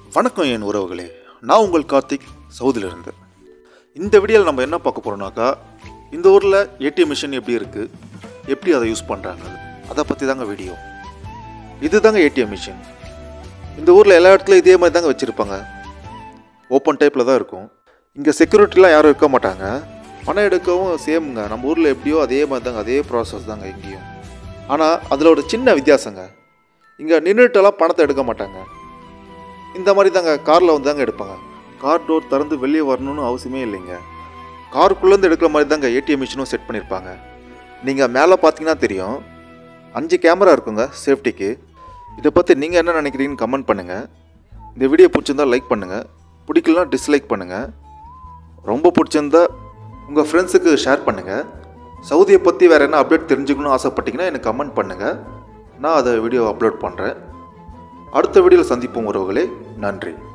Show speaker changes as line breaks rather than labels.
வணக்கம் என் உறவுகளே நான் உங்கள் கார்த்திக் சவுதியிலிருந்து இந்த வீடியோவில் நம்ம என்ன பார்க்க போகிறோம்னாக்கா இந்த ஊரில் ஏடிஎம் மிஷின் எப்படி இருக்குது எப்படி அதை யூஸ் பண்ணுறாங்க அதை பற்றி தாங்க வீடியோ இது தாங்க ஏடிஎம் மிஷின் இந்த ஊரில் எல்லா இடத்துலையும் இதே மாதிரி தாங்க வச்சுருப்பாங்க ஓப்பன் டைப்பில் தான் இருக்கும் இங்கே செக்யூரிட்டிலாம் யாரும் இருக்க மாட்டாங்க பணம் எடுக்கவும் சேமுங்க நம்ம ஊரில் எப்படியோ அதே மாதிரி தாங்க அதே ப்ராசஸ் தாங்க இங்கேயும் ஆனால் அதில் ஒரு சின்ன வித்தியாசங்க இங்கே நின்றுட்டெல்லாம் பணத்தை எடுக்க மாட்டாங்க இந்த மாதிரி தாங்க காரில் வந்து தாங்க எடுப்பாங்க கார் டோர் திறந்து வெளியே வரணும்னு அவசியமே இல்லைங்க காருக்குள்ளேருந்து எடுக்கிற மாதிரி தாங்க ஏடிஎம் மிஷினும் செட் பண்ணியிருப்பாங்க நீங்கள் மேலே பார்த்தீங்கன்னா தெரியும் அஞ்சு கேமரா இருக்குங்க சேஃப்டிக்கு இதை பற்றி நீங்கள் என்ன நினைக்கிறீங்கன்னு கமெண்ட் பண்ணுங்கள் இந்த வீடியோ பிடிச்சிருந்தா லைக் பண்ணுங்கள் பிடிக்கலனா டிஸ்லைக் பண்ணுங்கள் ரொம்ப பிடிச்சிருந்தா உங்கள் ஃப்ரெண்ட்ஸுக்கு ஷேர் பண்ணுங்கள் சவுதியை பற்றி வேறு என்ன அப்டேட் தெரிஞ்சுக்கணும்னு ஆசைப்பட்டீங்கன்னா எனக்கு கமெண்ட் பண்ணுங்கள் நான் அதை வீடியோ அப்லோட் பண்ணுறேன் அடுத்த வீடியோவில் சந்திப்போம் உறவுகளே நன்றி